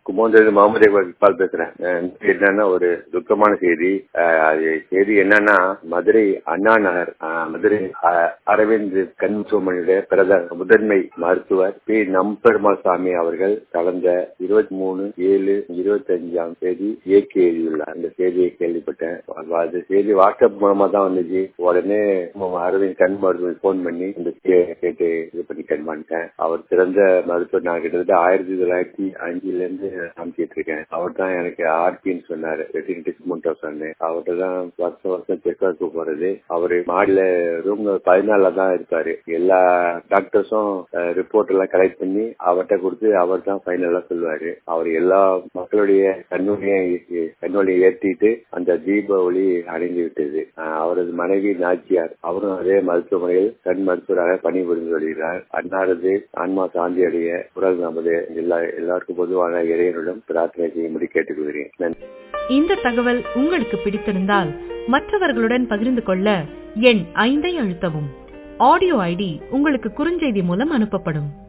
குமோந்தது முகமது இக்பால் பேசுறேன் அஹ் என்னன்னா ஒரு துக்கமான செய்தி அஹ் அது செய்தி என்னன்னா மதுரை அண்ணா நகர் அஹ் மதுரை அஹ் அரவிந்த் கண் மருத்துவமனையுடைய பிரதம முதன்மை மருத்துவர் பி நம்பெருமாள் சாமி அவர்கள் கடந்த இருபத்தி மூணு ஏழு இருபத்தி அஞ்சாம் தேதி இயக்கி எழுதியுள்ளார் அந்த செய்தியை கேள்விப்பட்டேன் அது செய்தி வாட்ஸ்அப் மூலமா தான் வந்துச்சு உடனே அரவிந்த் கண் மருத்துவர் போன் பண்ணி இந்த செய்தியை கேட்டு இது பண்ணி கண் பண்ணிட்டேன் அவர் சிறந்த மருத்துவர் நான் கிட்டத்தட்ட ஆயிரத்தி தொள்ளாயிரத்தி அஞ்சுல இருந்து காமிச்சிட்டு இருக்கேன் அவர் தான் எனக்கு ஆர்பின்னு சொன்னாரு ரெட்டினிட்டிஸ் முண்டோ சொன்னேன் அவர்கிட்ட தான் வருஷம் வருஷம் செக்அப் போறது அவரு மாடியில ரூம் பதினால தான் இருக்காரு எல்லா டாக்டர்ஸும் ரிப்போர்ட் எல்லாம் கலெக்ட் பண்ணி அவர்கிட்ட கொடுத்து அவர் தான் ஃபைனலா சொல்லுவாரு அவர் எல்லா மக்களுடைய கண்ணொலியை கண்ணொலியை ஏற்றிட்டு அந்த தீப ஒளி அடைந்து விட்டது அஹ் அவரது மனைவி நாச்சியார் அவரும் அதே மருத்துவமனையில் கண் மருத்துவராக பணிபுரிந்து வருகிறார் அன்னாரது ஆன்மா சாந்தி அடைய குரல் நமது எல்லா எல்லாருக்கும் பொதுவான இறைவனுடன் பிரார்த்தனை செய்யும்படி கேட்டுக்கொள்கிறேன் நன்றி இந்த தகவல் உங்களுக்கு பிடித்திருந்தால் மற்றவர்களுடன் பகிர்ந்து கொள்ள எண் ஐந்தை அழுத்தவும் ஆடியோ ஐடி உங்களுக்கு குறுஞ்செய்தி மூலம் அனுப்பப்படும்